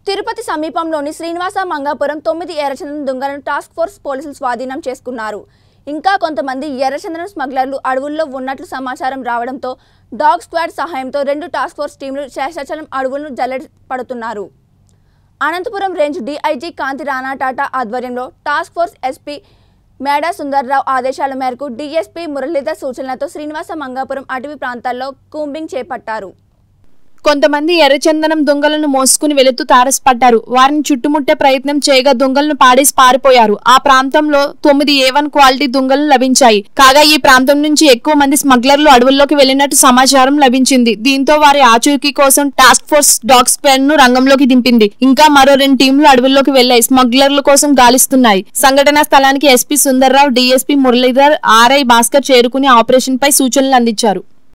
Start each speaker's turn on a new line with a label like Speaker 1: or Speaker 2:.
Speaker 1: తిరుపతి సమీపంలోని శ్రీనివాస మంగాపురం తొమ్మిది ఎర్రచందనం దొంగలను టాస్క్ ఫోర్స్ పోలీసులు స్వాధీనం చేసుకున్నారు ఇంకా కొంతమంది ఎర్రచందనం స్మగ్లర్లు అడవుల్లో ఉన్నట్లు సమాచారం రావడంతో డాగ్ స్క్వాడ్ సహాయంతో రెండు టాస్క్ ఫోర్స్ టీంలు శేషాచలం అడవులను జల్లెడ పడుతున్నారు అనంతపురం రేంజ్ డీఐజీ కాంతి రాణా టాటా ఆధ్వర్యంలో task force SP Meda Sundarrao ఆదేశాల మేరకు డీఎస్పీ మురళీధర్ సూచనలతో శ్రీనివాస మంగాపురం అటవీ ప్రాంతాల్లో కూంబింగ్ చేపట్టారు
Speaker 2: కొంతమంది ఎర్రచందనం దొంగలను మోసుకుని వెళుతూ తారసపడ్డారు వారిని చుట్టుముట్టే ప్రయత్నం చేయగా దొంగలను పాడేసి పారిపోయారు ఆ ప్రాంతంలో తొమ్మిది ఏ వన్ క్వాలిటీ దొంగలు లభించాయి కాగా ఈ ప్రాంతం నుంచి ఎక్కువ మంది స్మగ్లర్లు అడవుల్లోకి వెళ్లినట్టు సమాచారం లభించింది దీంతో వారి ఆచూకీ కోసం టాస్క్ ఫోర్స్ డాగ్ స్క్వాడ్ ను రంగంలోకి దింపింది ఇంకా మరో రెండు టీంలు అడవుల్లోకి వెళ్లాయి స్మగ్లర్ల కోసం గాలిస్తున్నాయి సంఘటనా స్థలానికి SP Sundarrao DSP Muralidhar RI Bhaskar చేరుకుని ఆపరేషన్ పై సూచనలు అందించారు